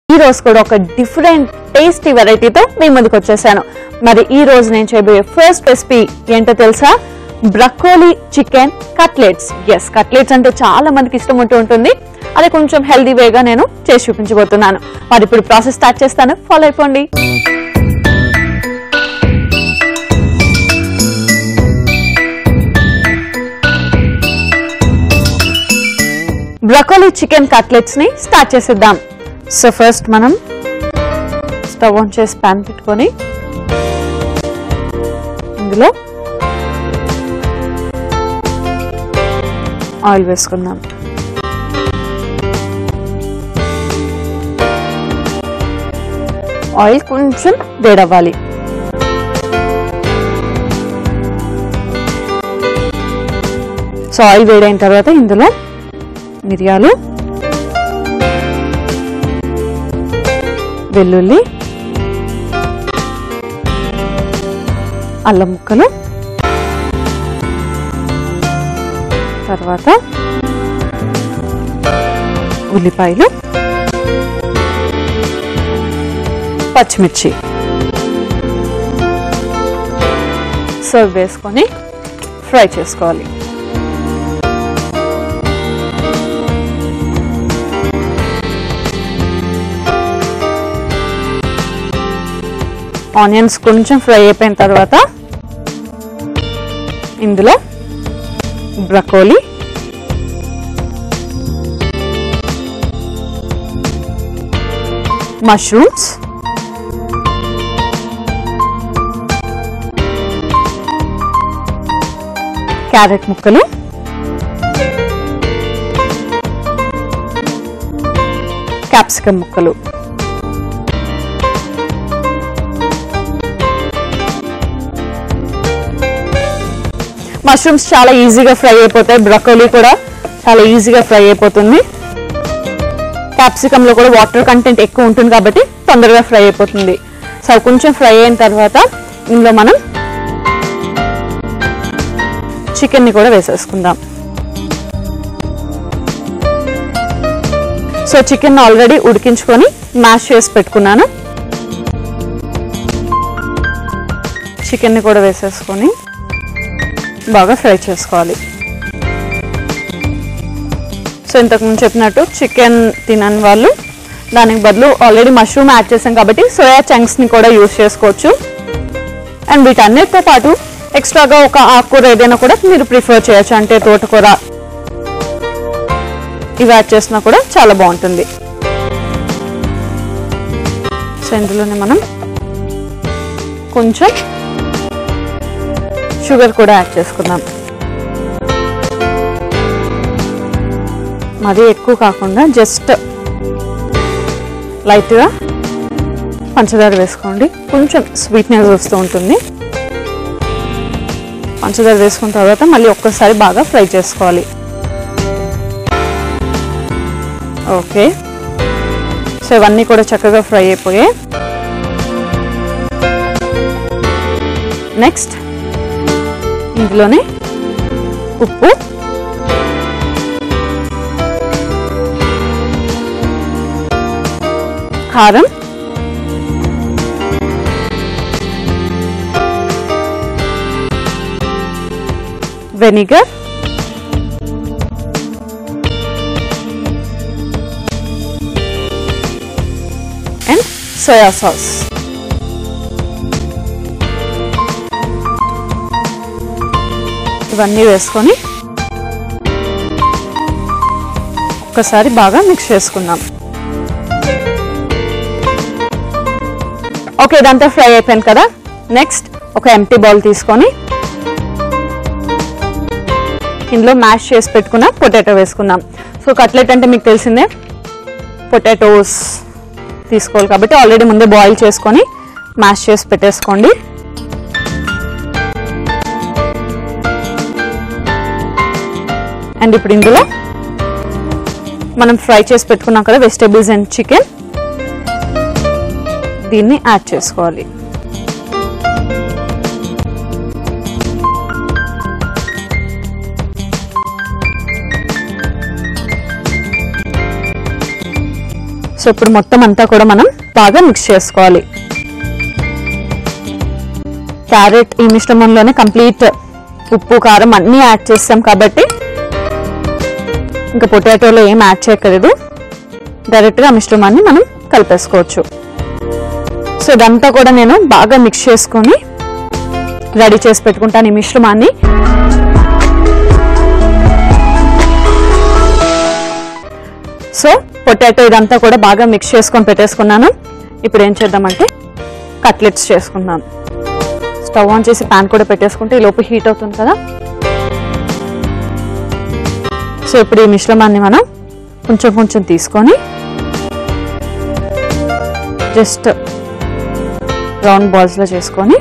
ఈ రోజు కూడా ఒక డిఫరెంట్ టేస్టీ వెరైటీతో మీ ముందుకు వచ్చేసాను మరి ఈ రోజు నేను చేయబోయే ఫస్ట్ రెసిపీ ఏంటో తెలుసా broccoli chicken cutlets yes cutlets అంటే చాలా మందికి ఇష్టం ఉంటూ ఉంటుంది అది కొంచెం హెల్దీ వేగా నేను చేసి చూపించబోతున్నాను మరి ఇప్పుడు ప్రాసెస్ స్టార్ట్ చేస్తాను ఫాలో అయిపోండి బ్రకోలీ చికెన్ కట్లెట్స్ ని స్టార్ట్ చేసేద్దాం సో ఫస్ట్ మనం స్టవ్ ఆన్ చేసి ప్యాన్ పెట్టుకొని ఇందులో ఆయిల్ వేసుకుందాం ఆయిల్ కొంచెం వేడవ్వాలి సో ఆయిల్ వేడైన తర్వాత ఇందులో మిరియాలు వెల్లుల్లి అల్లం ముక్కలు తర్వాత ఉల్లిపాయలు పచ్చిమిర్చి సర్వ్ వేసుకొని ఫ్రై చేసుకోవాలి ఆనియన్స్ కొంచెం ఫ్రై అయిపోయిన తర్వాత ఇందులో బ్రకోలీ మష్రూమ్స్ క్యారెట్ ముక్కలు క్యాప్సికమ్ ముక్కలు మష్రూమ్స్ చాలా ఈజీగా ఫ్రై అయిపోతాయి బ్రకోలీ కూడా చాలా ఈజీగా ఫ్రై అయిపోతుంది క్యాప్సికమ్ లో కూడా వాటర్ కంటెంట్ ఎక్కువ ఉంటుంది కాబట్టి తొందరగా ఫ్రై అయిపోతుంది సో అవి కొంచెం ఫ్రై అయిన తర్వాత ఇందులో మనం చికెన్ ని కూడా వేసేసుకుందాం సో చికెన్ ఆల్రెడీ ఉడికించుకొని మ్యాష్ చేసి పెట్టుకున్నాను చికెన్ ని కూడా వేసేసుకొని బాగా ఫ్రై చేసుకోవాలి సో ఇంతకుముందు చెప్పినట్టు చికెన్ తినని వాళ్ళు దానికి బదులు ఆల్రెడీ మష్రూమ్ యాడ్ చేసాం కాబట్టి సోయా చంక్స్ని కూడా యూస్ చేసుకోవచ్చు అండ్ వీటన్నిటితో పాటు ఎక్స్ట్రాగా ఒక ఆకుకూర ఏదైనా కూడా మీరు ప్రిఫర్ చేయొచ్చు అంటే తోటకూర ఇవి యాడ్ చేసినా కూడా చాలా బాగుంటుంది సో ఇందులోనే మనం కొంచెం షుగర్ కూడా యాడ్ చేసుకుందాం మరీ ఎక్కువ కాకుండా జస్ట్ లైట్గా పంచదార వేసుకోండి కొంచెం స్వీట్నెస్ వస్తూ ఉంటుంది పంచదార వేసుకున్న తర్వాత మళ్ళీ ఒక్కసారి బాగా ఫ్రై చేసుకోవాలి ఓకే సో ఇవన్నీ కూడా చక్కగా ఫ్రై అయిపోయాయి నెక్స్ట్ ఇందులోనే ఉప్పు కారం వెనిగర్ అండ్ సోయా సాస్ ఇవన్నీ వేసుకొని ఒక్కసారి బాగా మిక్స్ చేసుకుందాం ఓకే ఇదంతా ఫ్రై అయిపోయింది కదా నెక్స్ట్ ఒక ఎంటీ బౌల్ తీసుకొని ఇందులో మ్యాష్ చేసి పెట్టుకున్న పొటాటో వేసుకుందాం సో కట్లెట్ అంటే మీకు తెలిసిందే పొటాటోస్ తీసుకోవాలి కాబట్టి ఆల్రెడీ ముందే బాయిల్ చేసుకొని మ్యాష్ చేసి పెట్టేసుకోండి అండ్ ఇప్పుడు ఇందులో మనం ఫ్రై చేసి పెట్టుకున్నాం కదా వెజిటేబుల్స్ అండ్ చికెన్ దీన్ని యాడ్ చేసుకోవాలి సో ఇప్పుడు మొత్తం అంతా కూడా మనం బాగా మిక్స్ చేసుకోవాలి క్యారెట్ ఈ మిశ్రమంలోనే కంప్లీట్ ఉప్పు కారం అన్నీ యాడ్ చేస్తాం కాబట్టి ఇంకా పొటాటోలో ఏం యాడ్ చేయక్కర్లేదు డైరెక్ట్గా ఆ మిశ్రమాన్ని మనం కలిపేసుకోవచ్చు సో ఇదంతా కూడా నేను బాగా మిక్స్ చేసుకొని రెడీ చేసి పెట్టుకుంటాను ఈ మిశ్రమాన్ని సో పొటాటో ఇదంతా కూడా బాగా మిక్స్ చేసుకొని పెట్టేసుకున్నాను ఇప్పుడు ఏం చేద్దామంటే కట్లెట్స్ చేసుకుందాం స్టవ్ ఆన్ చేసి ప్యాన్ కూడా పెట్టేసుకుంటే ఈ లోపు హీట్ అవుతుంది కదా సో ఇప్పుడు ఈ మిశ్రమాన్ని మనం కొంచెం కొంచెం తీసుకొని జస్ట్ రౌండ్ బాల్స్లో చేసుకొని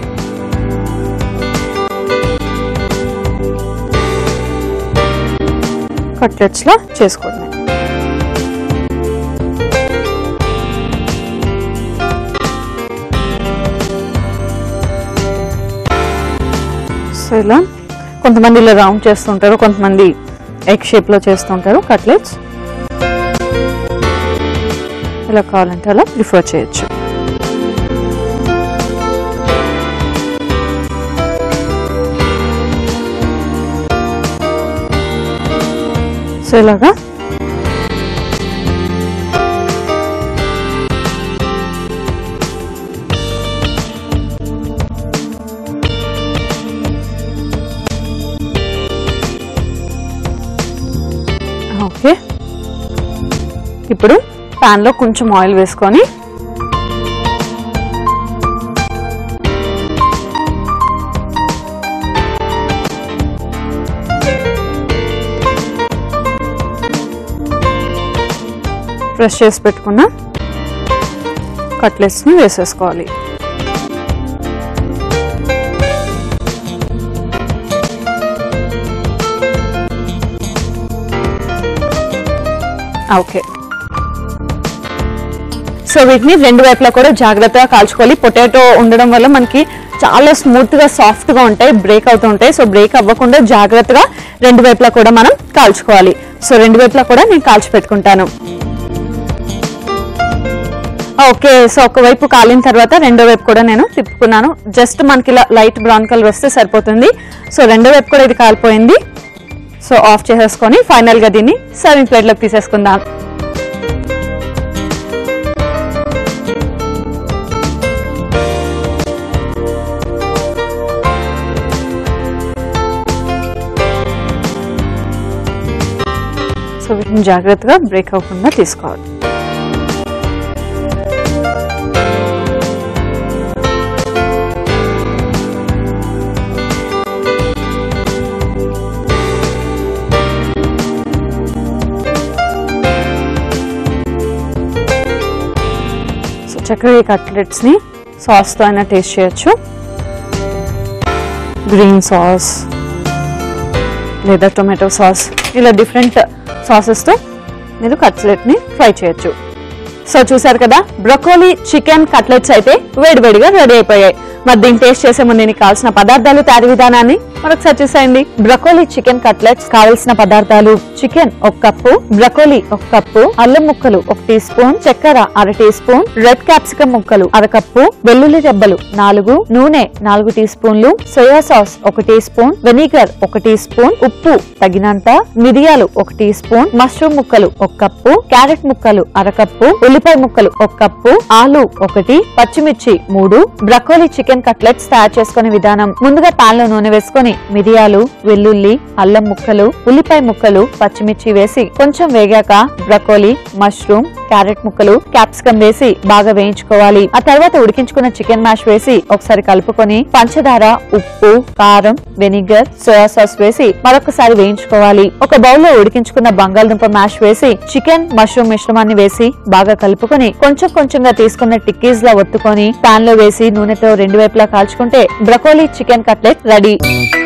కట్లెట్స్లో చేసుకోవడమే సో ఇలా కొంతమంది ఇలా రౌండ్ చేస్తుంటారు కొంతమంది ఎగ్ షేప్లో చేస్తుంటారు కట్లెట్స్ ఇలా కావాలంటే అలా ప్రిఫర్ చేయొచ్చు సో ఇలాగా ఓకే ఇప్పుడు pan లో కొంచెం ఆయిల్ వేసుకొని ఫ్రెష్ చేసి పెట్టుకున్న కట్లెట్స్ని వేసేసుకోవాలి ఓకే సో వీటిని రెండు వైపులా కూడా జాగ్రత్తగా కాల్చుకోవాలి పొటాటో ఉండడం వల్ల మనకి చాలా స్మూత్ గా సాఫ్ట్ గా ఉంటాయి బ్రేక్ అవుతూ ఉంటాయి సో బ్రేక్ అవ్వకుండా జాగ్రత్తగా రెండు వైపులా కూడా మనం కాల్చుకోవాలి సో రెండు వైపులా కూడా నేను కాల్చి పెట్టుకుంటాను ఓకే సో ఒకవైపు కాలిన తర్వాత రెండో వైపు కూడా నేను తిప్పుకున్నాను జస్ట్ మనకి ఇలా లైట్ బ్రౌన్ కలర్ వస్తే సరిపోతుంది సో రెండో వైపు కూడా ఇది కాలిపోయింది సో ఆఫ్ చేసేసుకొని ఫైనల్ గా దీన్ని సర్వింగ్ ప్లేట్ లోకి తీసేసుకుందాం సో వీటిని జాగ్రత్తగా బ్రేక్ అవ్వకుండా తీసుకోవాలి సో చక్కగా ఈ కట్లెట్స్ని సాస్తో అయినా టేస్ట్ చేయొచ్చు గ్రీన్ సాస్ లేదా టొమాటో సాస్ ఇలా డిఫరెంట్ సాసెస్తో మీరు కట్లెట్ని ఫ్రై చేయొచ్చు సో చూసారు కదా బ్రొకోలీ చికెన్ కట్లెట్స్ అయితే వేడివేడిగా రెడీ అయిపోయాయి మరి దీన్ని టేస్ట్ చేసే ముందు దీనికి కావాల్సిన పదార్థాలు తయారీ విధానాన్ని మరొకసారి చూసేయండి బ్రొకోలీ చికెన్ కట్లెట్స్ కావలసిన పదార్థాలు చికెన్ ఒక కప్పు బ్రొకోలీ ఒక కప్పు అల్లం ముక్కలు ఒక టీ స్పూన్ చక్కెర అర టీ స్పూన్ రెడ్ క్యాప్సికం ముక్కలు అర కప్పు వెల్లుల్లి రెబ్బలు నాలుగు నూనె నాలుగు టీ స్పూన్లు సోయా సాస్ ఒక టీ స్పూన్ వెనిగర్ ఒక టీ స్పూన్ ఉప్పు తగినంత మిరియాలు ఒక టీ స్పూన్ మష్రూమ్ ముక్కలు ఒక కప్పు క్యారెట్ ముక్కలు అర కప్పు ఉల్లిపాయ ముక్కలు ఒక కప్పు ఆలు ఒకటి పచ్చిమిర్చి మూడు బ్రకోలీ చికెన్ కట్లెట్స్ తయారు చేసుకునే విధానం ముందుగా పాన్ లో నూనె వేసుకొని మిరియాలు వెల్లుల్లి అల్లం ముక్కలు ఉల్లిపాయ ముక్కలు పచ్చిమిర్చి వేసి కొంచెం వేగాక బ్రకోలీ మష్రూమ్ క్యారెట్ ముక్కలు క్యాప్సికం వేసి బాగా వేయించుకోవాలి ఆ తర్వాత ఉడికించుకున్న చికెన్ మ్యాష్ వేసి ఒకసారి కలుపుకొని పంచదార ఉప్పు కారం వెనిగర్ సోయా సాస్ వేసి మరొకసారి వేయించుకోవాలి ఒక బౌల్ లో ఉడికించుకున్న బంగాళదుంప మ్యాష్ వేసి చికెన్ మష్రూమ్ మిశ్రమాన్ని వేసి బాగా కలుపుకొని కొంచెం కొంచెంగా తీసుకున్న టిక్కీస్ లా ఒత్తుకొని పాన్ లో వేసి నూనెతో రెండు వైపులా కాల్చుకుంటే బ్రకోలీ చికెన్ కట్లెట్ రెడీ